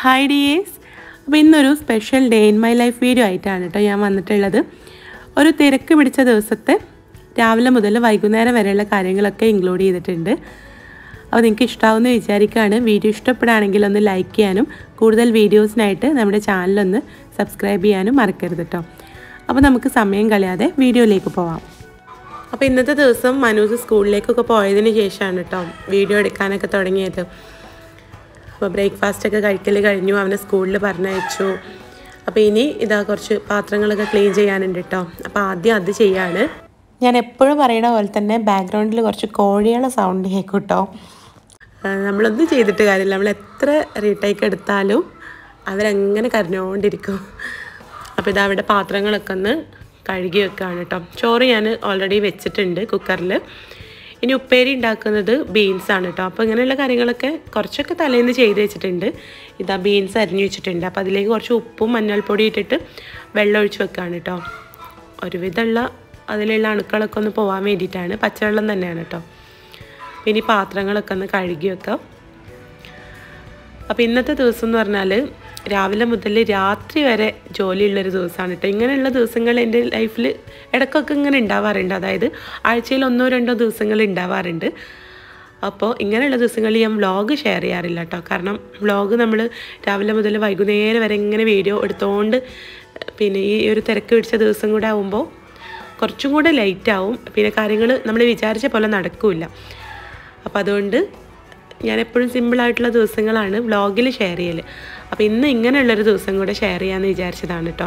hi dears അപ്പോൾ ഇന്നൊരു special day in my life video ആയിട്ടാണ് കേട്ടോ ഞാൻ വന്നിട്ടുള്ളത് ഒരു തിരക്ക് പിടിച്ച ദിവസത്തെ രാവിലെ മുതൽ വൈകുന്നേരം വരെയുള്ള കാര്യങ്ങളൊക്കെ ഇൻക്ലൂഡ് ചെയ്തിട്ടുണ്ട് അപ്പോൾ നിങ്ങൾക്ക് ഇഷ്ടമാവുമെന്ന് വിചാരിക്കുകയാണ് വീഡിയോ ഇഷ്ടപ്പെടുകയാണെങ്കിൽ ഒന്ന് ലൈക്ക് ചെയ്യാനും കൂടുതൽ വീഡിയോസിനായിട്ട് നമ്മുടെ ചാനലൊന്ന് സബ്സ്ക്രൈബ് ചെയ്യാനും മറക്കരുത് കേട്ടോ അപ്പോൾ നമുക്ക് സമയം കളയാതെ വീഡിയോയിലേക്ക് പോവാം അപ്പോൾ ഇന്നത്തെ ദിവസം മനൂസ് സ്കൂളിലേക്കൊക്കെ പോയതിന് ശേഷമാണ് കേട്ടോ വീഡിയോ എടുക്കാനൊക്കെ തുടങ്ങിയത് അപ്പോൾ ബ്രേക്ക്ഫാസ്റ്റ് ഒക്കെ കഴിക്കൽ കഴിഞ്ഞു അവനെ സ്കൂളിൽ പറഞ്ഞയച്ചു അപ്പോൾ ഇനി ഇതാ കുറച്ച് പാത്രങ്ങളൊക്കെ ക്ലീൻ ചെയ്യാനുണ്ട് കേട്ടോ അപ്പോൾ ആദ്യം അത് ചെയ്യാണ് ഞാൻ എപ്പോഴും പറയുന്ന പോലെ തന്നെ ബാക്ക്ഗ്രൗണ്ടിൽ കുറച്ച് കോഴികളുടെ സൗണ്ട് കേൾക്കും കേട്ടോ നമ്മളൊന്നും ചെയ്തിട്ട് കാര്യമില്ല നമ്മൾ എത്ര റീടേക്ക് എടുത്താലും അവരങ്ങനെ കരഞ്ഞുകൊണ്ടിരിക്കും അപ്പോൾ ഇതാ അവിടെ പാത്രങ്ങളൊക്കെ ഒന്ന് കഴുകി വെക്കുകയാണ് കേട്ടോ ചോറ് ഞാൻ ഓൾറെഡി വെച്ചിട്ടുണ്ട് കുക്കറിൽ ഇനി ഉപ്പേരി ഉണ്ടാക്കുന്നത് ബീൻസ് ആണ് കേട്ടോ അപ്പോൾ ഇങ്ങനെയുള്ള കാര്യങ്ങളൊക്കെ കുറച്ചൊക്കെ തലേന്ന് ചെയ്ത് വെച്ചിട്ടുണ്ട് ഇതാ ബീൻസ് അരിഞ്ഞു വെച്ചിട്ടുണ്ട് അപ്പോൾ അതിലേക്ക് കുറച്ച് ഉപ്പും മഞ്ഞൾപ്പൊടി ഇട്ടിട്ട് വെള്ളം ഒഴിച്ച് വെക്കുകയാണ് കേട്ടോ ഒരുവിധമുള്ള അതിലുള്ള അണുക്കളൊക്കെ ഒന്ന് പോകാൻ വേണ്ടിയിട്ടാണ് പച്ചവെള്ളം തന്നെയാണ് കേട്ടോ ഇനി പാത്രങ്ങളൊക്കെ ഒന്ന് കഴുകി വെക്കാം അപ്പോൾ ഇന്നത്തെ ദിവസം എന്ന് പറഞ്ഞാൽ രാവിലെ മുതൽ രാത്രി വരെ ജോലിയുള്ളൊരു ദിവസമാണ് കേട്ടോ ഇങ്ങനെയുള്ള ദിവസങ്ങൾ എൻ്റെ ലൈഫിൽ ഇടയ്ക്കൊക്കെ ഇങ്ങനെ ഉണ്ടാവാറുണ്ട് അതായത് ആഴ്ചയിൽ ഒന്നോ രണ്ടോ ദിവസങ്ങൾ ഉണ്ടാവാറുണ്ട് അപ്പോൾ ഇങ്ങനെയുള്ള ദിവസങ്ങളിൽ ഞാൻ വ്ളോഗ് ഷെയർ ചെയ്യാറില്ല കേട്ടോ കാരണം വ്ളോഗ് നമ്മൾ രാവിലെ മുതൽ വൈകുന്നേരം വരെ ഇങ്ങനെ വീഡിയോ എടുത്തുകൊണ്ട് പിന്നെ ഈ ഒരു തിരക്ക് പിടിച്ച ദിവസം കൂടെ ആകുമ്പോൾ കുറച്ചും കൂടെ ലേറ്റ് ആവും പിന്നെ കാര്യങ്ങൾ നമ്മൾ വിചാരിച്ച പോലെ നടക്കില്ല അപ്പോൾ അതുകൊണ്ട് ഞാൻ എപ്പോഴും സിമ്പിളായിട്ടുള്ള ദിവസങ്ങളാണ് വ്ളോഗിൽ ഷെയർ ചെയ്യൽ അപ്പോൾ ഇന്ന് ഇങ്ങനെയുള്ളൊരു ദിവസം കൂടെ ഷെയർ ചെയ്യാമെന്ന് വിചാരിച്ചതാണ് കേട്ടോ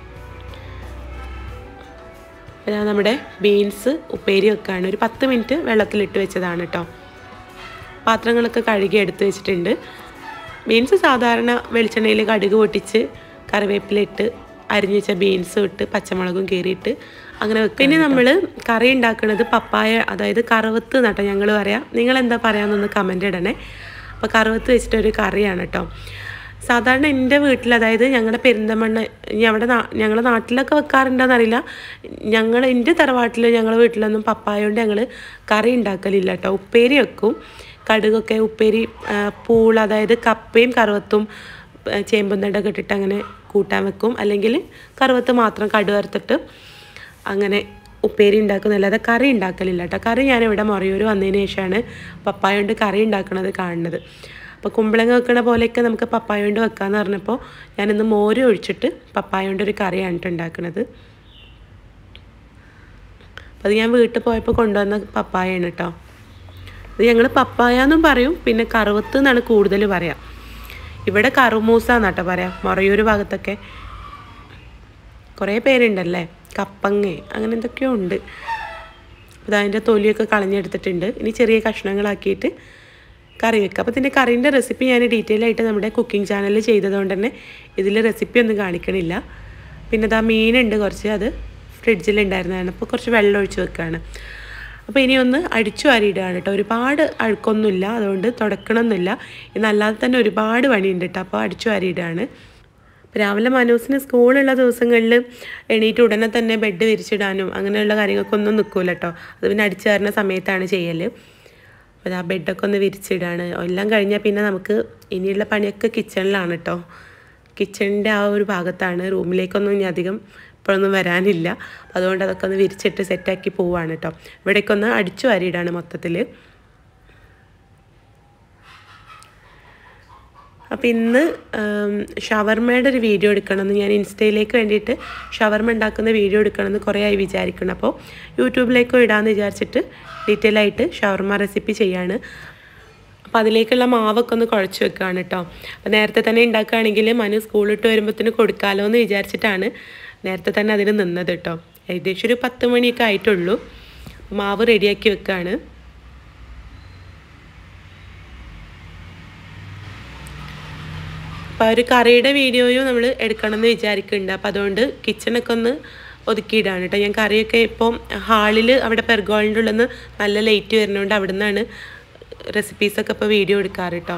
ഞാൻ നമ്മുടെ ബീൻസ് ഉപ്പേരി വെക്കുകയാണ് ഒരു പത്ത് മിനിറ്റ് വെള്ളത്തിലിട്ട് വെച്ചതാണ് കേട്ടോ പാത്രങ്ങളൊക്കെ കഴുകി എടുത്ത് വെച്ചിട്ടുണ്ട് ബീൻസ് സാധാരണ വെളിച്ചെണ്ണയിൽ കടുക് പൊട്ടിച്ച് കറിവേപ്പിലിട്ട് അരിഞ്ഞു വെച്ച ബീൻസും ഇട്ട് പച്ചമുളകും കീറിയിട്ട് അങ്ങനെ വെക്കും പിന്നെ നമ്മൾ കറി ഉണ്ടാക്കുന്നത് പപ്പായ അതായത് കറുവത്ത് നട്ടോ ഞങ്ങൾ പറയാം നിങ്ങൾ എന്താ പറയാമെന്നൊന്ന് കമൻ്റ് ഇടണേ അപ്പോൾ കറുവത്ത് വെച്ചിട്ടൊരു കറിയാണ് കേട്ടോ സാധാരണ എൻ്റെ വീട്ടിൽ അതായത് ഞങ്ങളുടെ പെരിന്തമണ്ണ ഇനി അവിടെ ഞങ്ങളുടെ നാട്ടിലൊക്കെ വെക്കാറുണ്ടോയെന്നറിയില്ല ഞങ്ങൾ എൻ്റെ തറവാട്ടിൽ ഞങ്ങളുടെ വീട്ടിലൊന്നും പപ്പായ കൊണ്ട് ഞങ്ങൾ കറി ഉണ്ടാക്കലില്ല കേട്ടോ ഉപ്പേരി വെക്കും കടുകൊക്കെ ഉപ്പേരി പൂൾ അതായത് കപ്പയും കറുവത്തും ചേമ്പും തണ്ടൊക്കെ ഇട്ടിട്ട് അങ്ങനെ കൂട്ടാൻ വെക്കും അല്ലെങ്കിൽ കറുവത്ത് മാത്രം കടു വറുത്തിട്ട് അങ്ങനെ ഉപ്പേരി ഉണ്ടാക്കുന്നല്ലാതെ കറി ഉണ്ടാക്കലില്ല കേട്ടോ കറി ഞാനിവിടെ മൊറയൂർ വന്നതിന് ശേഷമാണ് പപ്പായ കൊണ്ട് കറി ഉണ്ടാക്കുന്നത് കാണുന്നത് അപ്പോൾ കുമ്പളങ്ങ വെക്കണ പോലെയൊക്കെ നമുക്ക് പപ്പായ കൊണ്ട് വെക്കാമെന്ന് പറഞ്ഞപ്പോൾ ഞാനിന്ന് മോര് ഒഴിച്ചിട്ട് പപ്പായ കൊണ്ട് ഒരു കറിയാണ് കേട്ടോ ഉണ്ടാക്കുന്നത് അപ്പോൾ അത് ഞാൻ വീട്ടിൽ പോയപ്പോൾ കൊണ്ടുവന്ന പപ്പായാണ് കേട്ടോ ഇത് ഞങ്ങൾ പപ്പായ എന്നും പറയും പിന്നെ കറുവത്ത് എന്നാണ് കൂടുതൽ പറയാം ഇവിടെ കറുമൂസ എന്നാട്ടോ പറയാം മൊറയൂർ ഭാഗത്തൊക്കെ കുറേ പേരുണ്ടല്ലേ കപ്പങ്ങ അങ്ങനെ എന്തൊക്കെയോ ഉണ്ട് അപ്പോൾ അതിൻ്റെ തൊലിയൊക്കെ കളഞ്ഞെടുത്തിട്ടുണ്ട് ഇനി ചെറിയ കഷ്ണങ്ങളാക്കിയിട്ട് കറി വെക്കുക അപ്പോൾ ഇതിൻ്റെ കറീൻ്റെ റെസിപ്പി ഞാൻ ഡീറ്റെയിൽ ആയിട്ട് നമ്മുടെ കുക്കിംഗ് ചാനലിൽ ചെയ്തതുകൊണ്ട് തന്നെ ഇതിൽ റെസിപ്പി ഒന്നും കാണിക്കണില്ല പിന്നെ ഇതാ മീനുണ്ട് കുറച്ച് അത് ഫ്രിഡ്ജിലുണ്ടായിരുന്നതാണ് അപ്പോൾ കുറച്ച് വെള്ളം ഒഴിച്ച് വെക്കുകയാണ് അപ്പോൾ ഇനി ഒന്ന് അടിച്ചു വാരിയിടുകയാണ് കേട്ടോ ഒരുപാട് അഴുക്കൊന്നുമില്ല അതുകൊണ്ട് തുടക്കണമെന്നില്ല ഇന്നല്ലാതെ തന്നെ ഒരുപാട് പണിയുണ്ട് കേട്ടോ അപ്പോൾ അടിച്ചു വാരിയിടുകയാണ് രാവിലെ മനോസിന് സ്കൂളുള്ള ദിവസങ്ങളിൽ എണീറ്റ് ഉടനെ തന്നെ ബെഡ് വിരിച്ചിടാനും അങ്ങനെയുള്ള കാര്യങ്ങൾക്കൊന്നും നിൽക്കില്ല കേട്ടോ അത് പിന്നെ അടിച്ചു വരുന്ന സമയത്താണ് ചെയ്യൽ അപ്പോൾ ആ ബെഡൊക്കെ ഒന്ന് വിരിച്ചിടാണ് എല്ലാം കഴിഞ്ഞാൽ പിന്നെ നമുക്ക് ഇനിയുള്ള പണിയൊക്കെ കിച്ചണിലാണ് കേട്ടോ കിച്ചണിൻ്റെ ആ ഒരു ഭാഗത്താണ് റൂമിലേക്കൊന്നും ഇനി അധികം ഇപ്പോഴൊന്നും വരാനില്ല അതുകൊണ്ട് അതൊക്കെ ഒന്ന് വിരിച്ചിട്ട് സെറ്റാക്കി പോവാണ് കേട്ടോ ഇവിടേക്ക് ഒന്ന് അടിച്ചു വാരിയിടാണ് മൊത്തത്തിൽ അപ്പോൾ ഇന്ന് ഷവർമയുടെ ഒരു വീഡിയോ എടുക്കണമെന്ന് ഞാൻ ഇൻസ്റ്റയിലേക്ക് വേണ്ടിയിട്ട് ഷവർമ ഉണ്ടാക്കുന്ന വീഡിയോ എടുക്കണമെന്ന് കുറേ ആയി വിചാരിക്കണം അപ്പോൾ യൂട്യൂബിലേക്കും ഇടാമെന്ന് വിചാരിച്ചിട്ട് ഡീറ്റെയിൽ ആയിട്ട് ഷവർമ റെസിപ്പി ചെയ്യാണ് അപ്പോൾ അതിലേക്കുള്ള മാവൊക്കെ ഒന്ന് കുഴച്ച് വെക്കുകയാണ് കേട്ടോ അപ്പോൾ നേരത്തെ തന്നെ ഉണ്ടാക്കുകയാണെങ്കിൽ മനു സ്കൂളിട്ട് വരുമ്പോഴത്തേന് കൊടുക്കാമല്ലോ എന്ന് വിചാരിച്ചിട്ടാണ് നേരത്തെ തന്നെ അതിന് നിന്നത് കേട്ടോ ഏകദേശം ഒരു പത്ത് മണിയൊക്കെ ആയിട്ടുള്ളൂ മാവ് റെഡിയാക്കി വെക്കുകയാണ് അപ്പോൾ ഒരു കറിയുടെ വീഡിയോയും നമ്മൾ എടുക്കണം എന്ന് വിചാരിക്കുന്നുണ്ട് അപ്പോൾ അതുകൊണ്ട് കിച്ചണൊക്കെ ഒന്ന് ഒതുക്കിയിടാണ് കേട്ടോ ഞാൻ കറിയൊക്കെ ഇപ്പം ഹാളിൽ അവിടെ പെർഗോളിൻ്റെ ഉള്ളിൽ നിന്ന് നല്ല ലേറ്റ് വരുന്നതുകൊണ്ട് അവിടെ നിന്നാണ് റെസിപ്പീസൊക്കെ ഇപ്പോൾ വീഡിയോ എടുക്കാറ് കേട്ടോ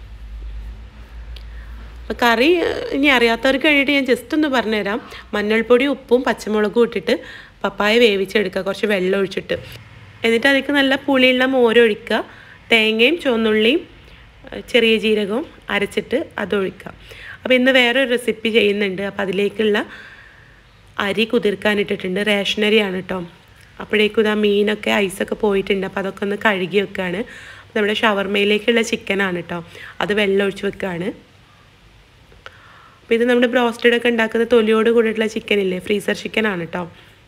അപ്പോൾ കറി ഇനി അറിയാത്തവർക്ക് വേണ്ടിയിട്ട് ഞാൻ ജസ്റ്റ് ഒന്ന് പറഞ്ഞുതരാം മഞ്ഞൾപ്പൊടി ഉപ്പും പച്ചമുളകും ഇട്ടിട്ട് പപ്പായ വേവിച്ചെടുക്കുക കുറച്ച് വെള്ളം ഒഴിച്ചിട്ട് എന്നിട്ട് അതിലേക്ക് നല്ല പുളിയുള്ള മോരൊഴിക്കുക തേങ്ങയും ചുവന്നുള്ളിയും ചെറിയ ജീരകവും അരച്ചിട്ട് അതൊഴിക്കാം അപ്പോൾ ഇന്ന് വേറൊരു റെസിപ്പി ചെയ്യുന്നുണ്ട് അപ്പോൾ അതിലേക്കുള്ള അരി കുതിർക്കാനിട്ടിട്ടുണ്ട് റേഷനരിയാണ് കേട്ടോ അപ്പോഴേക്കും ഇതാ മീനൊക്കെ ഐസൊക്കെ പോയിട്ടുണ്ട് അപ്പോൾ അതൊക്കെ ഒന്ന് കഴുകി വെക്കുകയാണ് നമ്മുടെ ഷവർമയിലേക്കുള്ള ചിക്കനാണ് കേട്ടോ അത് വെള്ളം ഒഴിച്ച് വെക്കുകയാണ് അപ്പോൾ ഇത് നമ്മുടെ ബ്രോസ്റ്റഡ് ഒക്കെ ഉണ്ടാക്കുന്ന തൊലിയോട് കൂടിയിട്ടുള്ള ചിക്കൻ ഇല്ലേ ഫ്രീസർ ചിക്കനാണ് കേട്ടോ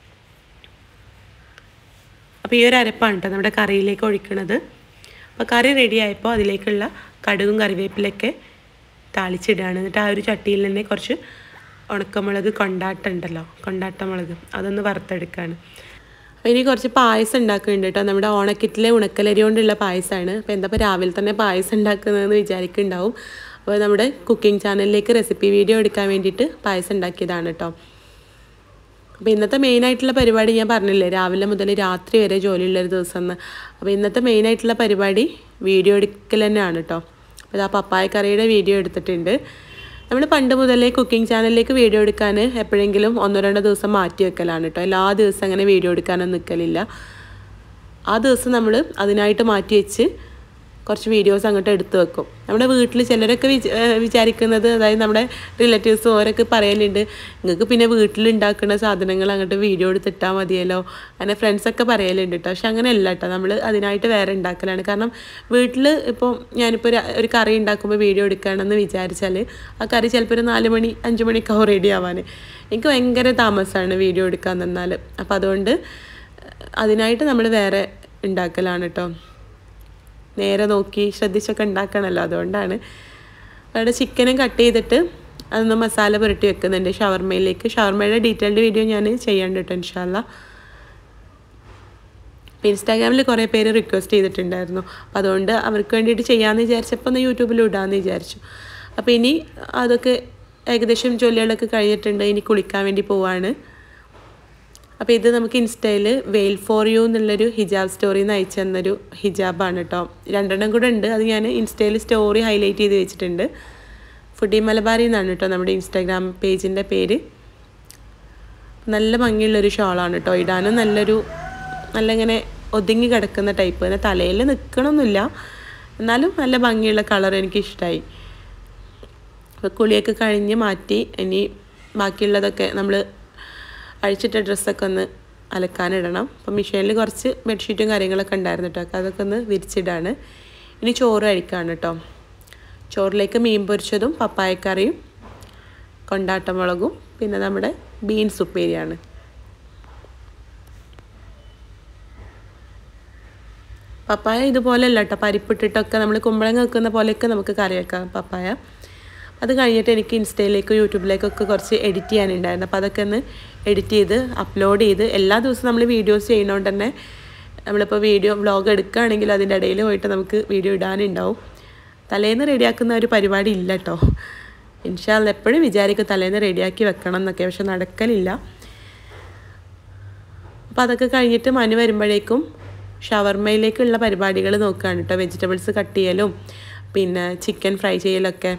അപ്പോൾ ഈ ഒരു അരപ്പാണ് കേട്ടോ നമ്മുടെ കറിയിലേക്ക് ഒഴിക്കണത് അപ്പോൾ കറി റെഡി ആയപ്പോൾ അതിലേക്കുള്ള കടുകും കറിവേപ്പിലൊക്കെ താളിച്ചിടുകയാണ് എന്നിട്ട് ആ ഒരു ചട്ടിയിൽ തന്നെ കുറച്ച് ഉണക്കമുളക് കൊണ്ടാട്ടുണ്ടല്ലോ കൊണ്ടാട്ടമുളക് അതൊന്ന് വറുത്തെടുക്കുകയാണ് അപ്പോൾ ഇനി കുറച്ച് പായസം ഉണ്ടാക്കുന്നുണ്ട് കേട്ടോ നമ്മുടെ ഓണക്കിറ്റിലെ ഉണക്കലരി കൊണ്ടുള്ള പായസമാണ് അപ്പോൾ എന്താ ഇപ്പോൾ രാവിലെ തന്നെ പായസം ഉണ്ടാക്കുന്നതെന്ന് വിചാരിക്കുന്നുണ്ടാവും അപ്പോൾ നമ്മുടെ കുക്കിംഗ് ചാനലിലേക്ക് റെസിപ്പി വീഡിയോ എടുക്കാൻ വേണ്ടിയിട്ട് പായസം ഉണ്ടാക്കിയതാണ് കേട്ടോ അപ്പോൾ ഇന്നത്തെ മെയിനായിട്ടുള്ള പരിപാടി ഞാൻ പറഞ്ഞില്ലേ രാവിലെ മുതൽ രാത്രി വരെ ജോലിയുള്ളൊരു ദിവസം എന്ന് അപ്പോൾ ഇന്നത്തെ മെയിനായിട്ടുള്ള പരിപാടി വീഡിയോ എടുക്കൽ തന്നെയാണ് കേട്ടോ അപ്പോൾ ആ പപ്പായ കറിയുടെ വീഡിയോ എടുത്തിട്ടുണ്ട് നമ്മൾ പണ്ട് മുതലേ കുക്കിംഗ് ചാനലിലേക്ക് വീഡിയോ എടുക്കാൻ എപ്പോഴെങ്കിലും ഒന്നോ രണ്ടോ ദിവസം മാറ്റി വെക്കലാണ് കേട്ടോ എല്ലാ ദിവസവും അങ്ങനെ വീഡിയോ എടുക്കാനൊന്നും നിൽക്കലില്ല ആ ദിവസം നമ്മൾ അതിനായിട്ട് മാറ്റി വെച്ച് കുറച്ച് വീഡിയോസ് അങ്ങോട്ട് എടുത്തു വെക്കും നമ്മുടെ വീട്ടിൽ ചിലരൊക്കെ വിച വിചാരിക്കുന്നത് അതായത് നമ്മുടെ റിലേറ്റീവ്സും ഓരൊക്കെ പറയലുണ്ട് നിങ്ങൾക്ക് പിന്നെ വീട്ടിലുണ്ടാക്കുന്ന സാധനങ്ങൾ അങ്ങോട്ട് വീഡിയോ എടുത്തിട്ടാൽ മതിയല്ലോ അങ്ങനെ ഫ്രണ്ട്സൊക്കെ പറയലുണ്ട് കേട്ടോ പക്ഷെ അങ്ങനെയല്ല കേട്ടോ നമ്മൾ അതിനായിട്ട് വേറെ ഉണ്ടാക്കലാണ് കാരണം വീട്ടിൽ ഇപ്പോൾ ഞാനിപ്പോൾ ഒരു ഒരു കറി ഉണ്ടാക്കുമ്പോൾ വീഡിയോ എടുക്കുകയാണെന്ന് വിചാരിച്ചാൽ ആ കറി ചിലപ്പോൾ ഒരു നാല് മണി അഞ്ച് മണിക്കാവും റെഡി ആവാൻ എനിക്ക് ഭയങ്കര താമസമാണ് വീഡിയോ എടുക്കാൻ നിന്നാൽ അപ്പോൾ അതുകൊണ്ട് അതിനായിട്ട് നമ്മൾ വേറെ ഉണ്ടാക്കലാണ് കേട്ടോ നേരെ നോക്കി ശ്രദ്ധിച്ചൊക്കെ ഉണ്ടാക്കണമല്ലോ അതുകൊണ്ടാണ് അവിടെ ചിക്കനും കട്ട് ചെയ്തിട്ട് അതൊന്ന് മസാല പുരട്ടി വെക്കുന്നുണ്ട് ഷവർമയിലേക്ക് ഷവർമയുടെ ഡീറ്റെയിൽഡ് വീഡിയോ ഞാൻ ചെയ്യാണ്ട് കേട്ടോ ഇൻഷാല്ല അപ്പോൾ ഇൻസ്റ്റാഗ്രാമിൽ കുറേ പേര് റിക്വസ്റ്റ് ചെയ്തിട്ടുണ്ടായിരുന്നു അപ്പോൾ അതുകൊണ്ട് അവർക്ക് വേണ്ടിയിട്ട് ചെയ്യാമെന്ന് വിചാരിച്ചപ്പോൾ ഒന്ന് യൂട്യൂബിൽ ഇടാമെന്ന് വിചാരിച്ചു അപ്പോൾ ഇനി അതൊക്കെ ഏകദേശം ജോലികളൊക്കെ കഴിഞ്ഞിട്ടുണ്ട് ഇനി കുളിക്കാൻ വേണ്ടി പോവാണ് അപ്പോൾ ഇത് നമുക്ക് ഇൻസ്റ്റയിൽ വെയിൽ ഫോർ യു എന്നുള്ളൊരു ഹിജാബ് സ്റ്റോറിയിൽ നിന്ന് അയച്ചു തന്നൊരു ഹിജാബാണ് കേട്ടോ രണ്ടെണ്ണം കൂടെ ഉണ്ട് അത് ഞാൻ ഇൻസ്റ്റയിൽ സ്റ്റോറി ഹൈലൈറ്റ് ചെയ്ത് വെച്ചിട്ടുണ്ട് ഫുഡി മലബാറി എന്നാണ് കേട്ടോ നമ്മുടെ ഇൻസ്റ്റാഗ്രാം പേജിൻ്റെ പേര് നല്ല ഭംഗിയുള്ളൊരു ഷോളാണ് കേട്ടോ ഇടാനും നല്ലൊരു നല്ല ഇങ്ങനെ ഒതുങ്ങി കിടക്കുന്ന ടൈപ്പ് പിന്നെ തലയിൽ നിൽക്കണമൊന്നുമില്ല എന്നാലും നല്ല ഭംഗിയുള്ള കളർ എനിക്ക് ഇഷ്ടമായി അപ്പോൾ കുളിയൊക്കെ കഴിഞ്ഞ് മാറ്റി ഇനി ബാക്കിയുള്ളതൊക്കെ നമ്മൾ അഴിച്ചിട്ട ഡ്രസ്സൊക്കെ ഒന്ന് അലക്കാനിടണം അപ്പം മെഷീനിൽ കുറച്ച് ബെഡ്ഷീറ്റും കാര്യങ്ങളൊക്കെ ഉണ്ടായിരുന്നു കേട്ടോ അപ്പോൾ അതൊക്കെ ഒന്ന് വിരിച്ചിടാണ് ഇനി ചോറ് കഴിക്കാണ് കേട്ടോ ചോറിലേക്ക് മീൻ പൊരിച്ചതും പപ്പായക്കറിയും കൊണ്ടാട്ടമുളകും പിന്നെ നമ്മുടെ ബീൻസ് ഉപ്പേരിയാണ് പപ്പായ ഇതുപോലെയല്ല കേട്ടോ പരിപ്പിട്ടിട്ടൊക്കെ നമ്മൾ കുമ്പളങ്ങ വെക്കുന്ന പോലെയൊക്കെ നമുക്ക് കറി വെക്കാം പപ്പായ അത് കഴിഞ്ഞിട്ട് എനിക്ക് ഇൻസ്റ്റയിലേക്കും യൂട്യൂബിലേക്കൊക്കെ കുറച്ച് എഡിറ്റ് ചെയ്യാനുണ്ടായിരുന്നു അപ്പോൾ അതൊക്കെ ഒന്ന് എഡിറ്റ് ചെയ്ത് അപ്ലോഡ് ചെയ്ത് എല്ലാ ദിവസവും നമ്മൾ വീഡിയോസ് ചെയ്യുന്നതുകൊണ്ട് തന്നെ നമ്മളിപ്പോൾ വീഡിയോ വ്ളോഗ് എടുക്കുകയാണെങ്കിൽ അതിൻ്റെ ഇടയിൽ പോയിട്ട് നമുക്ക് വീഡിയോ ഇടാനുണ്ടാവും തലേന്ന് റെഡിയാക്കുന്ന ഒരു പരിപാടി ഇല്ല കേട്ടോ ഇൻഷാല്ല എപ്പോഴും വിചാരിക്കും തലേന്ന് റെഡിയാക്കി വെക്കണം എന്നൊക്കെ പക്ഷെ നടക്കലില്ല അപ്പോൾ അതൊക്കെ കഴിഞ്ഞിട്ട് മനു വരുമ്പോഴേക്കും ഷവർമയിലേക്കുള്ള പരിപാടികൾ നോക്കുകയാണ് കേട്ടോ വെജിറ്റബിൾസ് കട്ട് ചെയ്യലും പിന്നെ ചിക്കൻ ഫ്രൈ ചെയ്യലൊക്കെ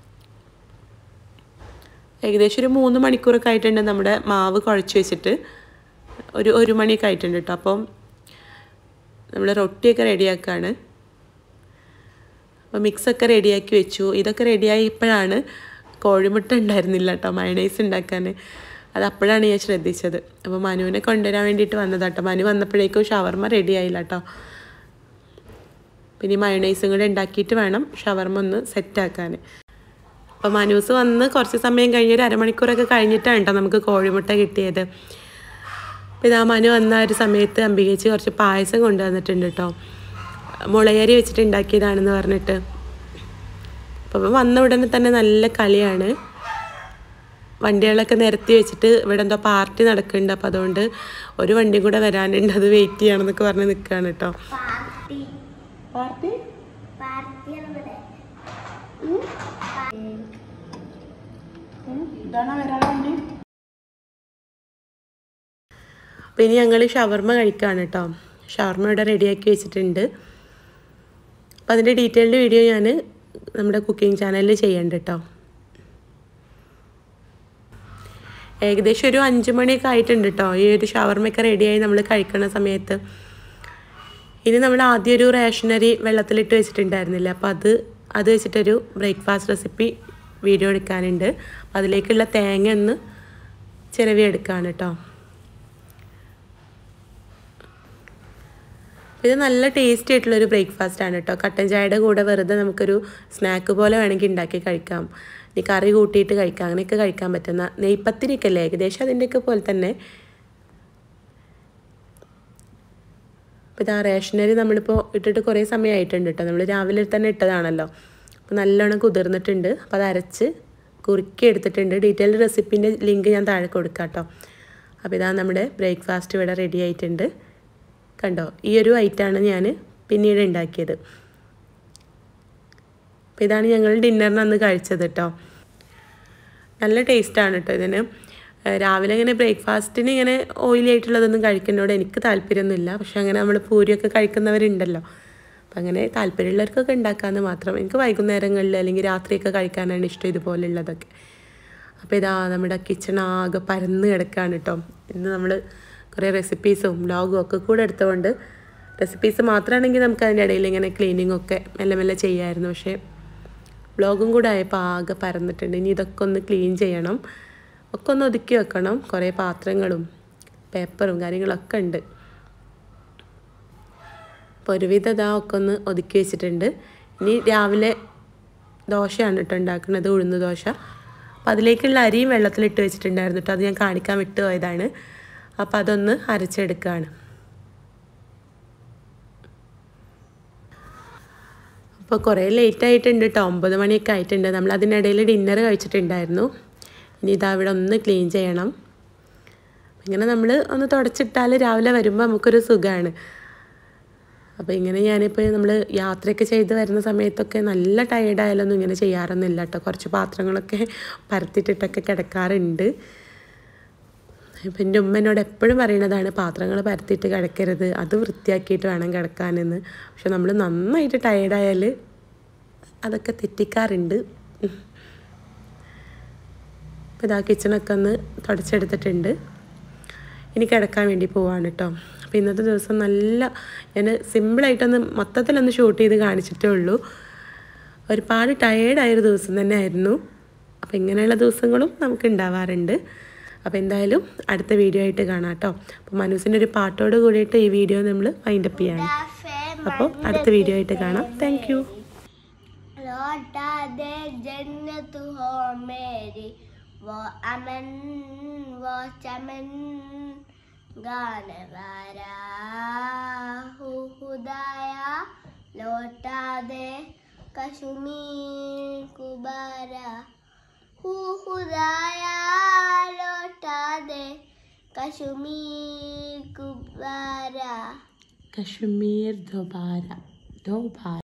ഏകദേശം ഒരു മൂന്ന് മണിക്കൂറൊക്കെ ആയിട്ടുണ്ട് നമ്മുടെ മാവ് കുഴച്ച് വെച്ചിട്ട് ഒരു ഒരു മണിയൊക്കെ ആയിട്ടുണ്ട് കേട്ടോ അപ്പം നമ്മൾ റൊട്ടിയൊക്കെ റെഡിയാക്കുകയാണ് അപ്പോൾ മിക്സൊക്കെ റെഡിയാക്കി വെച്ചു ഇതൊക്കെ റെഡിയായി ഇപ്പോഴാണ് കോഴിമുട്ട ഉണ്ടായിരുന്നില്ല കേട്ടോ മയണൈസ് ഉണ്ടാക്കാൻ അത് അപ്പോഴാണ് ഞാൻ ശ്രദ്ധിച്ചത് അപ്പോൾ മനുവിനെ കൊണ്ടുവരാൻ വേണ്ടിയിട്ട് വന്നതാട്ടോ മനു വന്നപ്പോഴേക്കും ഷവർമ റെഡി ആയില്ല കേട്ടോ പിന്നെ മയണൈസും കൂടെ ഉണ്ടാക്കിയിട്ട് വേണം ഷവർമ ഒന്ന് സെറ്റാക്കാൻ അപ്പോൾ മനൂസ് വന്ന് കുറച്ച് സമയം കഴിഞ്ഞ് ഒരു അരമണിക്കൂറൊക്കെ കഴിഞ്ഞിട്ടാണ് കേട്ടോ നമുക്ക് കോഴിമുട്ട കിട്ടിയത് അപ്പോൾ ഇതാ മനു വന്ന ഒരു സമയത്ത് അമ്പികേച്ച് കുറച്ച് പായസം കൊണ്ടുവന്നിട്ടുണ്ട് കേട്ടോ മുളയരി വെച്ചിട്ട് ഉണ്ടാക്കിയതാണെന്ന് പറഞ്ഞിട്ട് അപ്പോൾ വന്ന ഉടനെ തന്നെ നല്ല കളിയാണ് വണ്ടികളൊക്കെ നിരത്തി വെച്ചിട്ട് ഇവിടെ എന്തോ പാർട്ടി നടക്കുന്നുണ്ട് അപ്പോൾ അതുകൊണ്ട് ഒരു വണ്ടിയും കൂടെ വരാനുണ്ട് അത് വെയിറ്റ് ചെയ്യണമെന്നൊക്കെ പറഞ്ഞ് നിൽക്കുകയാണ് കേട്ടോ പാർട്ടി പാർട്ടി പാർട്ടിയാണ് ഇവിടെ ഇതാണോ വരാൻ വണ്ടി അപ്പോൾ ഇനി ഞങ്ങൾ ഷവർമ കഴിക്കുകയാണ് കേട്ടോ ഷവർമ ഇവിടെ റെഡിയാക്കി വെച്ചിട്ടുണ്ട് അപ്പോൾ അതിൻ്റെ ഡീറ്റെയിൽഡ് വീഡിയോ ഞാൻ നമ്മുടെ കുക്കിംഗ് ചാനലിൽ ചെയ്യണ്ട കേട്ടോ ഏകദേശം ഒരു അഞ്ച് മണിയൊക്കെ ആയിട്ടുണ്ട് കേട്ടോ ഈ ഒരു ഷവർമയൊക്കെ റെഡിയായി നമ്മൾ കഴിക്കുന്ന സമയത്ത് ഇനി നമ്മൾ ആദ്യം ഒരു റേഷനറി വെള്ളത്തിലിട്ട് വെച്ചിട്ടുണ്ടായിരുന്നില്ല അപ്പോൾ അത് അത് വെച്ചിട്ടൊരു ബ്രേക്ക്ഫാസ്റ്റ് റെസിപ്പി വീഡിയോ എടുക്കാനുണ്ട് അപ്പം അതിലേക്കുള്ള തേങ്ങ ഒന്ന് ചിരവി എടുക്കാണ് കേട്ടോ ഇത് നല്ല ടേസ്റ്റി ആയിട്ടുള്ളൊരു ബ്രേക്ക്ഫാസ്റ്റ് ആണ് കേട്ടോ കട്ടൻ ചായയുടെ കൂടെ വെറുതെ നമുക്കൊരു സ്നാക്ക് പോലെ വേണമെങ്കിൽ ഉണ്ടാക്കി കഴിക്കാം ഇനി കറി കൂട്ടിയിട്ട് കഴിക്കാം അങ്ങനെയൊക്കെ കഴിക്കാൻ പറ്റുന്ന നെയ്പ്പത്തിരിയൊക്കെ അല്ലേ ഏകദേശം അതിൻ്റെയൊക്കെ പോലെ തന്നെ അപ്പോൾ ഇതാ റേഷനറി നമ്മളിപ്പോൾ ഇട്ടിട്ട് കുറേ സമയമായിട്ടുണ്ട് കേട്ടോ നമ്മൾ രാവിലെ തന്നെ ഇട്ടതാണല്ലോ അപ്പോൾ നല്ലോണം കുതിർന്നിട്ടുണ്ട് അപ്പോൾ അത് അരച്ച് കുറുക്കി എടുത്തിട്ടുണ്ട് ഡീറ്റെയിൽഡ് റെസിപ്പിൻ്റെ ലിങ്ക് ഞാൻ താഴെ കൊടുക്കാം കേട്ടോ അപ്പോൾ ഇതാ നമ്മുടെ ബ്രേക്ക്ഫാസ്റ്റ് ഇവിടെ റെഡി ആയിട്ടുണ്ട് കണ്ടോ ഈ ഒരു ഐറ്റമാണ് ഞാൻ പിന്നീട് ഉണ്ടാക്കിയത് അപ്പോൾ ഇതാണ് ഞങ്ങൾ ഡിന്നറിന് അന്ന് കഴിച്ചത് കേട്ടോ നല്ല ടേസ്റ്റാണ് കേട്ടോ ഇതിന് ഏഹ് രാവിലെ ഇങ്ങനെ ബ്രേക്ക്ഫാസ്റ്റിന് ഇങ്ങനെ ഓയിലി ആയിട്ടുള്ളതൊന്നും കഴിക്കുന്നതോട് എനിക്ക് താല്പര്യമൊന്നുമില്ല പക്ഷെ അങ്ങനെ നമ്മൾ പൂരിയൊക്കെ കഴിക്കുന്നവരുണ്ടല്ലോ അപ്പം അങ്ങനെ താല്പര്യമുള്ളവർക്കൊക്കെ ഉണ്ടാക്കാമെന്ന് മാത്രം എനിക്ക് വൈകുന്നേരങ്ങളിൽ അല്ലെങ്കിൽ രാത്രിയൊക്കെ കഴിക്കാനാണ് ഇഷ്ടം ഇതുപോലുള്ളതൊക്കെ അപ്പോൾ ഇതാ നമ്മുടെ കിച്ചൺ ആകെ പരന്ന് കിടക്കുകയാണ് കേട്ടോ ഇന്ന് നമ്മൾ കുറേ റെസിപ്പീസും വ്ലോഗും ഒക്കെ കൂടെ എടുത്തുകൊണ്ട് റെസിപ്പീസ് മാത്രമാണെങ്കിൽ നമുക്ക് അതിൻ്റെ ഇടയിൽ ഇങ്ങനെ ക്ലീനിങ് ഒക്കെ മെല്ലെ മെല്ലെ ചെയ്യാമായിരുന്നു പക്ഷേ വ്ലോഗും കൂടെ ആയപ്പോൾ ആകെ പരന്നിട്ടുണ്ട് ഇനി ഇതൊക്കെ ഒന്ന് ക്ലീൻ ചെയ്യണം ഒക്കെ ഒന്ന് ഒതുക്കി വെക്കണം കുറേ പാത്രങ്ങളും പേപ്പറും കാര്യങ്ങളൊക്കെ ഉണ്ട് അപ്പോൾ ഒരുവിധം ഇതാ ഒക്കെ ഒന്ന് ഒതുക്കി വെച്ചിട്ടുണ്ട് ഇനി രാവിലെ ദോശയാണ് കേട്ടോ ഉണ്ടാക്കുന്നത് ഉഴുന്ന് ദോശ അപ്പോൾ അതിലേക്കുള്ള അരിയും വെള്ളത്തിലിട്ട് വെച്ചിട്ടുണ്ടായിരുന്നു കേട്ടോ അത് ഞാൻ കാണിക്കാൻ വിട്ടു പോയതാണ് അപ്പോൾ അതൊന്ന് അരച്ചെടുക്കുകയാണ് അപ്പോൾ കുറേ ലേറ്റ് ആയിട്ടുണ്ട് കേട്ടോ ഒമ്പത് മണിയൊക്കെ ആയിട്ടുണ്ട് നമ്മൾ അതിനിടയിൽ ഡിന്നർ കഴിച്ചിട്ടുണ്ടായിരുന്നു ഇനി ഇതാ ഇവിടെ ഒന്ന് ക്ലീൻ ചെയ്യണം ഇങ്ങനെ നമ്മൾ ഒന്ന് തുടച്ചിട്ടാൽ രാവിലെ വരുമ്പോൾ നമുക്കൊരു സുഖമാണ് അപ്പോൾ ഇങ്ങനെ ഞാനിപ്പോൾ നമ്മൾ യാത്രയൊക്കെ ചെയ്ത് വരുന്ന സമയത്തൊക്കെ നല്ല ടയേർഡായാലൊന്നും ഇങ്ങനെ ചെയ്യാറൊന്നുമില്ല കേട്ടോ കുറച്ച് പാത്രങ്ങളൊക്കെ പരത്തിയിട്ടിട്ടൊക്കെ കിടക്കാറുണ്ട് ഇപ്പം എൻ്റെ ഉമ്മ എന്നോട് എപ്പോഴും പറയുന്നതാണ് പാത്രങ്ങൾ പരത്തിയിട്ട് കിടക്കരുത് അത് വൃത്തിയാക്കിയിട്ട് വേണം കിടക്കാനെന്ന് പക്ഷെ നമ്മൾ നന്നായിട്ട് ടയേർഡായാൽ അതൊക്കെ തെറ്റിക്കാറുണ്ട് അപ്പോൾ ഇതാ കിച്ചണൊക്കെ ഒന്ന് തുടച്ചെടുത്തിട്ടുണ്ട് ഇനി കിടക്കാൻ വേണ്ടി പോവാണ് കേട്ടോ അപ്പോൾ ഇന്നത്തെ ദിവസം നല്ല ഞാൻ സിമ്പിളായിട്ടൊന്ന് മൊത്തത്തിലൊന്ന് ഷൂട്ട് ചെയ്ത് കാണിച്ചിട്ടേ ഉള്ളൂ ഒരുപാട് ടയേർഡായൊരു ദിവസം തന്നെ ആയിരുന്നു അപ്പോൾ ഇങ്ങനെയുള്ള ദിവസങ്ങളും നമുക്ക് ഉണ്ടാവാറുണ്ട് അപ്പോൾ എന്തായാലും അടുത്ത വീഡിയോ ആയിട്ട് കാണാം കേട്ടോ അപ്പോൾ മനൂസിൻ്റെ ഒരു പാട്ടോട് കൂടിയിട്ട് ഈ വീഡിയോ നമ്മൾ വൈൻഡപ്പ് ചെയ്യാണ് അപ്പോൾ അടുത്ത വീഡിയോ ആയിട്ട് കാണാം താങ്ക് യു लौटा दे जन्नत हो मेरी वो अमन वो चमन गाने वाला हूँ खुदाया लौटा दे कश्मीर कुबारा हूँ खुदाया लौटा दे कश्मीर कुबारा कश्मीर दोबारा दोबारा